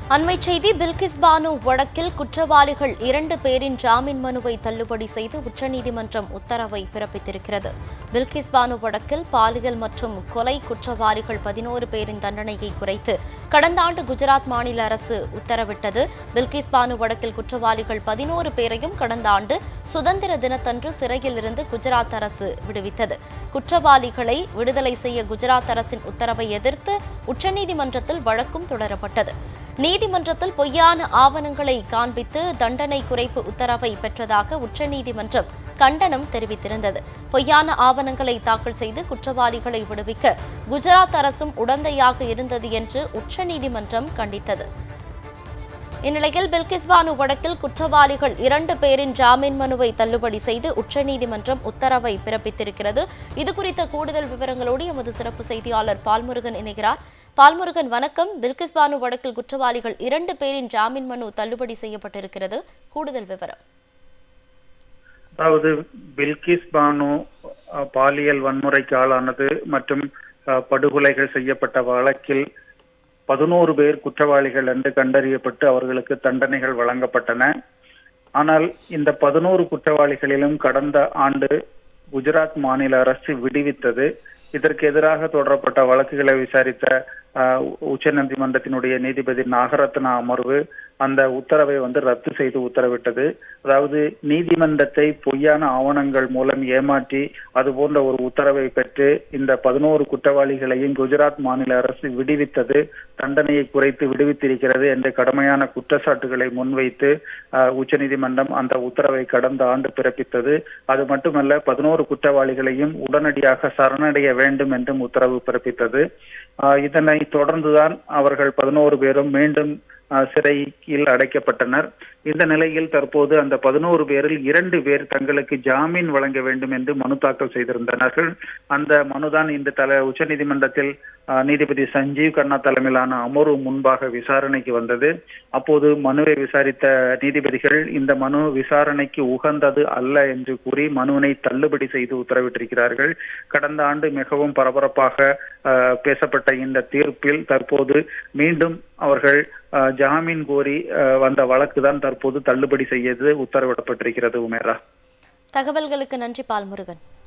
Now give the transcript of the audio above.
அண்மை செய்தி பில்கிஸ் பானு வழக்கில் குற்றவாளிகள் இரண்டு பேரின் ஜாமீன் மனுவை தள்ளுபடி செய்து உச்சநீதிமன்றம் உத்தரவை பிறப்பித்திருக்கிறது பில்கிஸ் பானு வழக்கில் பாலியல் மற்றும் கொலை குற்றவாளிகள் பதினோரு பேரின் தண்டனையை குறைத்து கடந்த ஆண்டு குஜராத் மாநில அரசு உத்தரவிட்டது பில்கிஸ் பானு வழக்கில் குற்றவாளிகள் பதினோரு பேரையும் கடந்த ஆண்டு சுதந்திர தினத்தன்று சிறையில் இருந்து குஜராத் அரசு விடுவித்தது குற்றவாளிகளை விடுதலை செய்ய குஜராத் அரசின் உத்தரவை எதிர்த்து உச்சநீதிமன்றத்தில் வழக்கும் தொடரப்பட்டது நீதிமன்றத்தில் பொய்யான ஆவணங்களை காண்பித்து தண்டனை குறைப்பு உத்தரவை பெற்றதாக உச்சநீதிமன்றம் கண்டனம் தெரிவித்திருந்தது பொய்யான ஆவணங்களை தாக்கல் செய்து குற்றவாளிகளை விடுவிக்க குஜராத் அரசும் உடந்தையாக இருந்தது என்று உச்சநீதிமன்றம் கண்டித்தது இந்நிலையில் பில்கிஸ் பானு வழக்கில் குற்றவாளிகள் இரண்டு பேரின் ஜாமீன் மனுவை தள்ளுபடி செய்து உச்சநீதிமன்றம் உத்தரவை பிறப்பித்திருக்கிறது இதுகுறித்த கூடுதல் விவரங்களோடு எமது சிறப்பு செய்தியாளர் பால்முருகன் இணைகிறார் பால்முருகன் வணக்கம் பில்கிஸ் பானு வழக்கில் குற்றவாளிகள் இரண்டு பேரின் ஜாமீன் மனு தள்ளுபடி செய்யப்பட்டிருக்கிறது கூடுதல் விவரம் அதாவது பில்கிஸ் பானு அஹ், பாலியல் வன்முறைக்கு ஆளானது மற்றும் அஹ், படுகொலைகள் செய்யப்பட்ட வழக்கில் பதினோரு பேர் குற்றவாளிகள் என்று கண்டறியப்பட்டு அவர்களுக்கு தண்டனைகள் வழங்கப்பட்டன ஆனால் இந்த பதினோரு குற்றவாளிகளிலும் கடந்த ஆண்டு குஜராத் மாநில அரசு விடுவித்தது இதற்கு எதிராக தொடரப்பட்ட வழக்குகளை விசாரித்த அஹ், உச்சநீதிமன்றத்தினுடைய நீதிபதி நாகரத்னா அமர்வு அந்த உத்தரவை வந்து ரத்து செய்து உத்தரவிட்டது அதாவது நீதிமன்றத்தை பொய்யான ஆவணங்கள் மூலம் ஏமாற்றி அது போன்ற ஒரு உத்தரவை பெற்று இந்த பதினோரு குற்றவாளிகளையும் குஜராத் மாநில அரசு விடுவித்தது தண்டனையை குறைத்து விடுவித்திருக்கிறது என்ற கடுமையான குற்றச்சாட்டுகளை முன்வைத்து அஹ், உச்சநீதிமன்றம் அந்த உத்தரவை கடந்த ஆண்டு பிறப்பித்தது அது மட்டுமல்ல பதினோரு குற்றவாளிகளையும் உடனடியாக சரணடைய வேண்டும் என்றும் உத்தரவு பிறப்பித்தது அஹ், இதனை தொடர்ந்துதான் அவர்கள் பதினோரு பேரும் மீண்டும் அஹ், சிறையில் அடைக்கப்பட்டனர் இந்த நிலையில் தற்போது அந்த பதினோரு பேரில் இரண்டு பேர் தங்களுக்கு ஜாமீன் வழங்க வேண்டும் என்று மனு தாக்கல் செய்திருந்தனர்கள் அந்த மனுதான் இந்த தல உச்சநீதிமன்றத்தில் அஹ், நீதிபதி சஞ்சீவ் கண்ணா தலைமையிலான அமர்வு முன்பாக விசாரணைக்கு வந்தது அப்போது மனுவை விசாரித்த நீதிபதிகள் இந்த மனு விசாரணைக்கு உகந்தது அல்ல என்று கூறி மனுவினை தள்ளுபடி செய்து உத்தரவிட்டிருக்கிறார்கள் கடந்த ஆண்டு மிகவும் பரபரப்பாக அஹ், பேசப்பட்ட இந்த தீர்ப்பில் தற்போது மீண்டும் அவர்கள் அஹ், ஜாமீன் கோரி அஹ், வந்த வழக்கு தான் தற்போது தள்ளுபடி செய்யது உத்தரவிடப்பட்டிருக்கிறது உமேரா தகவல்களுக்கு நன்றி பால்முருகன்